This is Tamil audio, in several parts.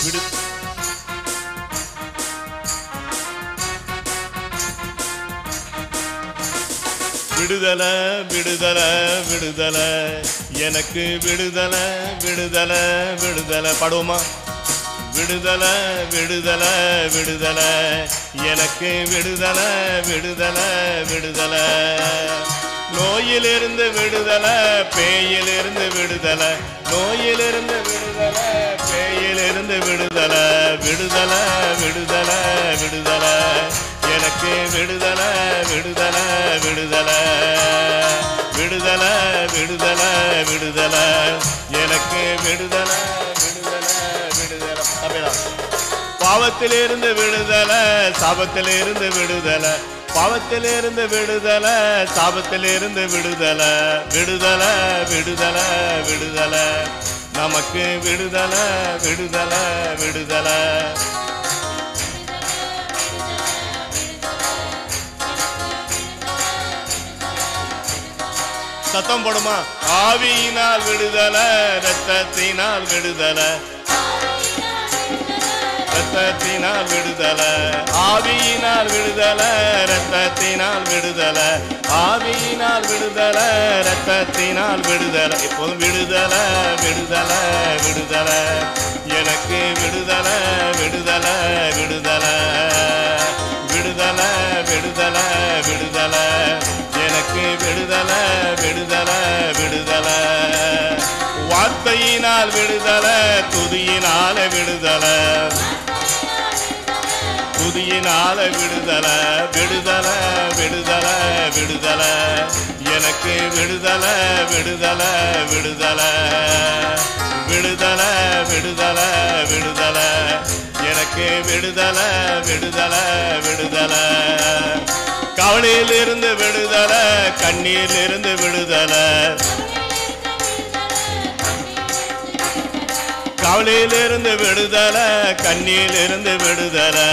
விடு விடுதலை விடுதலை விடுதலை எனக்கு விடுதலை விடுதலை விடுதலை பாடுவோமா விடுதலை விடுதலை விடுதலை எனக்கு விடுதலை விடுதலை விடுதலை நோயிலிருந்து விடுதலை பேயிலிருந்து விடுதலை நோயிலிருந்து விடுதலை பேயிலிருந்து விடுதலை விடுதலை விடுதலை விடுதலை எனக்கு விடுதலை விடுதலை விடுதலை விடுதலை விடுதலை விடுதலை எனக்கு விடுதலை விடுதலை விடுதலை தமிழா பாவத்திலிருந்து விடுதலை சாபத்திலிருந்து விடுதலை பாவத்திலிருந்து விடுதலை சாபத்திலிருந்து விடுதலை விடுதலை விடுதலை விடுதலை நமக்கு விடுதலை விடுதலை விடுதலை சத்தம் போடுமா ஆவியினால் விடுதலை ரத்தத்தினால் விடுதலை ரத்தத்தினால் விடுதலை ஆவியினால் விடுதலை ரத்தத்தினால் விடுதலை ஆவியினால் விடுதலை ரத்தத்தினால் விடுதலை எப்போதும் விடுதலை விடுதலை விடுதலை எனக்கு விடுதலை விடுதலை விடுதலை விடுதலை விடுதலை விடுதலை எனக்கு விடுதலை விடுதலை விடுதலை வார்த்தையினால் விடுதலை துதியினால விடுதலை துதியினால விடுதலை விடுதலை விடுதலை விடுதலை எனக்கு விடுதலை விடுதலை விடுதலை விடுதலை விடுதலை விடுதலை எனக்கு விடுதலை விடுதலை விடுதலை கவலையிலிருந்து விடுதலை கண்ணீரிலிருந்து விடுதலை கவலையிலிருந்து விடுதலை கண்ணியிலிருந்து விடுதலை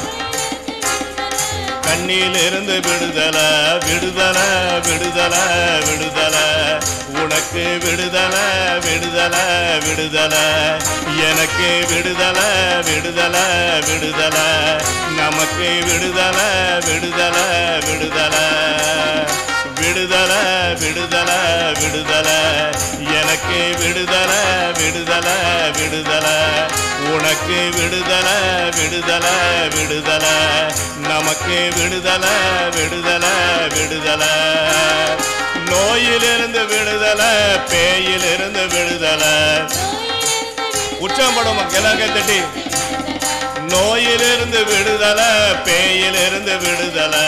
கண்ணியிலிருந்து விடுதலை விடுதலை விடுதலை விடுதலை உனக்கு விடுதலை விடுதலை விடுதலை எனக்கு விடுதலை விடுதலை விடுதலை நமக்கு விடுதலை விடுதலை விடுதலை விடுதலை விடுதலை விடுதலை எனக்கு விடுதலை விடுதலை விடுதலை உனக்கு விடுதலை விடுதலை விடுதலை நமக்கு விடுதலை விடுதலை விடுதலை நோயிலிருந்து விடுதலை பேயிலிருந்து விடுதலை உச்சம்படும் கிழங்க தட்டி நோயிலிருந்து விடுதலை பேயிலிருந்து விடுதலை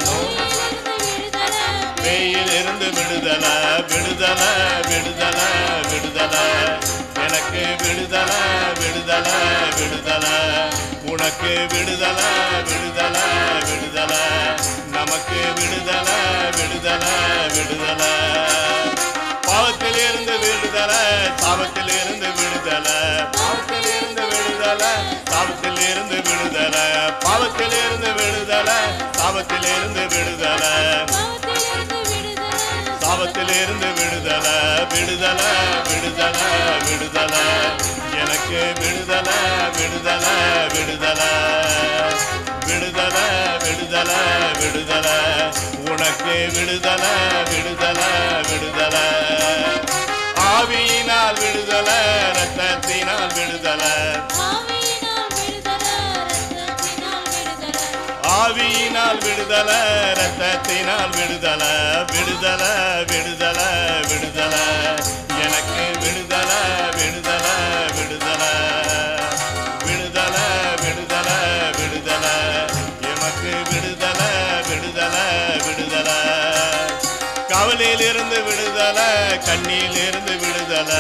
பேயிலிருந்து விடுதலை விடுதலை விடுதலை விடுதலை எனக்கு விடுதலை விடுதலை விடுதலை உனக்கு விடுதலை விடுதலை விடுதலை நமக்கு விடுதலை விடுதலை விடுதலை பாவத்திலிருந்து விடுதலை சாபத்திலிருந்து விடுதலை பாவத்திலிருந்து விடுதலை சாபத்திலிருந்து விடுதலை பாவத்திலிருந்து விடுதலை சாபத்திலிருந்து விடுதலை சாபத்திலிருந்து விடுதலை விடுதலை விடுதலை விடுதலை எனக்கு விடுதலை விடுதலை விடுதலை விடுதலை விடுதலை விடுதலை உனக்கு விடுதலை விடுதலை விடுதலை ஆவியினால் விடுதலை ரத்தத்தினால் விடுதலை ஆவியினால் விடுதலை ரத்தத்தினால் விடுதலை விடுதலை விடுதலை விடுதலை எனக்கு விடுதலை விடுதலை விடுதலை விடுதலை விடுதலை விடுதலை எமக்கு விடுதலை விடுதலை விடுதலை கவலையிலிருந்து விடுதலை கண்ணியிலிருந்து விடுதலை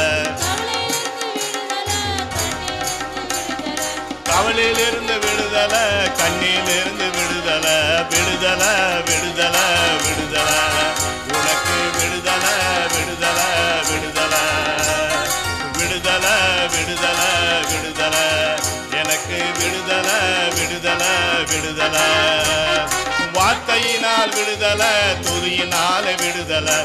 கவலையிலிருந்து விடுதலை கண்ணியிலிருந்து விடுதலை விடுதலை விடுதலை விடுதலை உனக்கு விடுதலை விடுதலை விடுதலை விடுதலை விடுதலை விடுதலை எனக்கு விடுதலை விடுதலை விடுதலை வார்த்தையினால் விடுதலை துதியினால் விடுதலை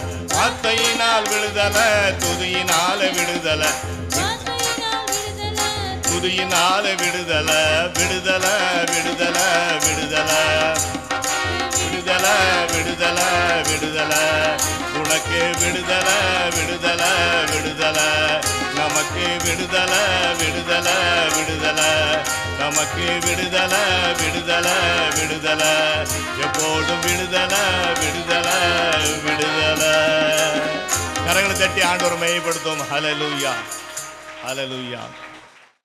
வார்த்தையினால் விடுதலை துதியினால் விடுதலை துதியினால விடுதலை விடுதலை விடுதலை விடுதலை விடுதலை விடுதலை விடுதலை உனக்கு விடுதலை விடுதலை விடுதலை நமக்கு விடுதலை விடுதலை விடுதலை நமக்கு விடுதலை விடுதலை விடுதலை எப்போதும் விடுதலை விடுதலை விடுதலை கரங்களை தட்டி ஆண்டவர் மையப்படுத்தும் ஹalleluya ஹalleluya